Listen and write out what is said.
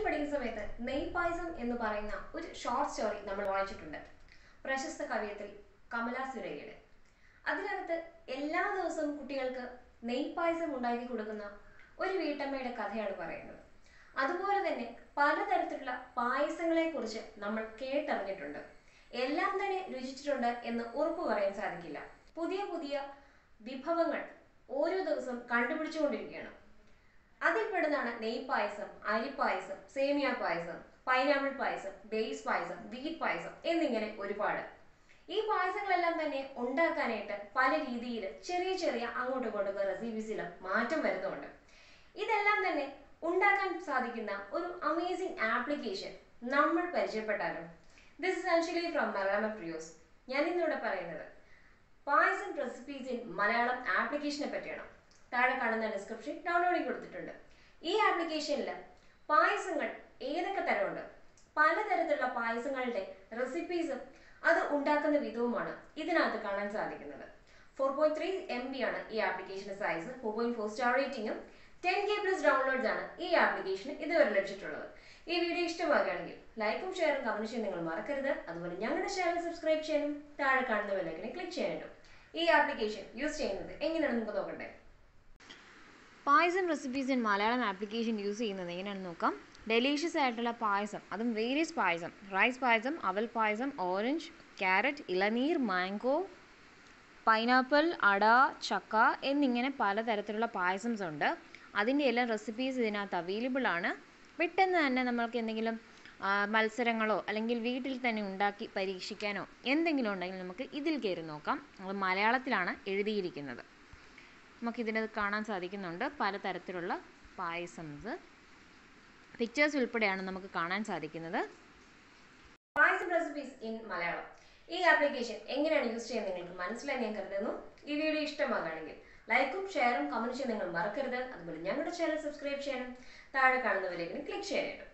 പഠിക്കുന്ന സമയത്ത് നെയ് പായസം എന്ന് പറയുന്ന ഒരു ഷോർട്ട് സ്റ്റോറി നമ്മൾ വായിച്ചിട്ടുണ്ട് പ്രശസ്ത കവിയത്രി കമല സുരയ്യയുടെ അതിനകത്ത് എല്ലാ ദിവസവും കുട്ടികൾക്ക് നെയ് പായസം ഉണ്ടാക്കി കൊടുക്കുന്ന ഒരു വീട്ടമ്മയുടെ കഥയാണ് പറയുന്നത് അതുപോലെ തന്നെ പലതരത്തിലുള്ള പായസങ്ങളെ കുറിച്ച് നമ്മൾ കേട്ടറിഞ്ഞിട്ടുണ്ട് എല്ലാം തന്നെ രുചിച്ചിട്ടുണ്ട് എന്ന് ഉറപ്പു പറയാൻ സാധിക്കില്ല പുതിയ പുതിയ വിഭവങ്ങൾ ഓരോ ദിവസവും കണ്ടുപിടിച്ചുകൊണ്ടിരിക്കുകയാണ് അതിൽപ്പെടുന്നതാണ് നെയ് പായസം അരിപ്പായസം സേമിയ payasam pineapple payasam base payasam wheat payasam എന്നിങ്ങനെ ഒരുപാട് ഈ പായസങ്ങളെല്ലാം തന്നെ ഉണ്ടാക്കാനായിട്ട് പല രീതിയിൽ ചെറിയ ചെറിയ അങ്ങോട്ടും ഇങ്ങോട്ടും റെസിപ്പീസിൽ മാറ്റം വരുന്നുണ്ട് ഇതെല്ലാം തന്നെ ഉണ്ടാക്കാൻ സാധിക്കുന്ന ഒരു അമേസിംഗ് ആപ്ലിക്കേഷൻ നമ്മൾ പരിചയപ്പെട്ടാലോ this is actually from Malayalam പ്രിയോസ് ഞാൻ ഇന്നിവിടെ പറയുന്നത് പായസം റെസിപ്പീസ് ഇൻ മലയാളം ആപ്ലിക്കേഷനെ പറ്റിയാണ് താഴെ കാണുന്ന ഡിസ്ക്രിപ്ഷൻ ഡൗൺലോഡിങ് കൊടുത്തിട്ടുണ്ട് ഈ ആപ്ലിക്കേഷനിൽ പായസങ്ങൾ ഏതൊക്കെ തരമുണ്ട് പലതരത്തിലുള്ള പായസങ്ങളുടെ റെസിപ്പീസും അത് ഉണ്ടാക്കുന്ന വിധവുമാണ് ഇതിനകത്ത് കാണാൻ സാധിക്കുന്നത് four point three M B ആണ് ഈ ആപ്ലിക്കേഷന്റെ size four point four star റേറ്റിംഗും ടെൻ കെ പ്ലസ് ഡൗൺലോഡ്സ് ആണ് ഈ ആപ്ലിക്കേഷന് ഇതുവരെ ലഭിച്ചിട്ടുള്ളത് ഈ വീഡിയോ ഇഷ്ടമാകുകയാണെങ്കിൽ ലൈക്കും ഷെയറും കമന്റ് ചെയ്യാൻ നിങ്ങൾ മറക്കരുത് അതുപോലെ ഞങ്ങളുടെ ചാനൽ സബ്സ്ക്രൈബ് ചെയ്യാനും താഴെ കാണുന്ന ബെല്ലൈക്കനെ ക്ലിക്ക് ചെയ്യാനും ഈ ആപ്ലിക്കേഷൻ യൂസ് ചെയ്യുന്നത് എങ്ങനെയാണെന്ന് നമുക്ക് നോക്കണ്ടേ payasam recipes in Malayalam application use ചെയ്യുന്നത് എങ്ങനെയാണെന്ന് നോക്കാം ഡെലീഷ്യസ് ആയിട്ടുള്ള പായസം അതും വേരിയസ് പായസം റൈസ് പായസം അവൽ പായസം ഓറഞ്ച് ക്യാരറ്റ് ഇളനീർ മാംഗോ പൈനാപ്പിൾ അട ചക്ക എന്നിങ്ങനെ പലതരത്തിലുള്ള പായസംസ് ഉണ്ട് അതിൻ്റെ എല്ലാം റെസിപ്പീസ് ഇതിനകത്ത് അവൈലബിൾ ആണ് പെട്ടെന്ന് തന്നെ നമ്മൾക്ക് എന്തെങ്കിലും ആ, മത്സരങ്ങളോ അല്ലെങ്കിൽ വീട്ടിൽ തന്നെ ഉണ്ടാക്കി പരീക്ഷിക്കാനോ എന്തെങ്കിലും ഉണ്ടെങ്കിൽ നമുക്ക് ഇതിൽ കയറി നോക്കാം അത് മലയാളത്തിലാണ് എഴുതിയിരിക്കുന്നത് നമുക്കിതിനത് കാണാൻ സാധിക്കുന്നുണ്ട് പലതരത്തിലുള്ള പായസംസ് പിക്ചേഴ്സ് ഉൾപ്പെടെയാണ് നമുക്ക് കാണാൻ സാധിക്കുന്നത് പായസം റെസിപ്പീസ് ഇൻ മലയാളം ഈ ആപ്ലിക്കേഷൻ എങ്ങനെയാണ് യൂസ് ചെയ്യുന്നത് നിങ്ങൾക്ക് മനസ്സിലായി ഞാൻ കരുതുന്നു ഈ വീഡിയോ ഇഷ്ടമാകുകയാണെങ്കിൽ ലൈക്കും ഷെയറും കമന്റ് ചെയ്യാൻ നിങ്ങൾ മറക്കരുത് അതുപോലെ ഞങ്ങളുടെ ചാനൽ സബ്സ്ക്രൈബ് ചെയ്യാനും താഴെ കാണുന്നവരേക്കും ക്ലിക്ക് ചെയ്യാനായിട്ടും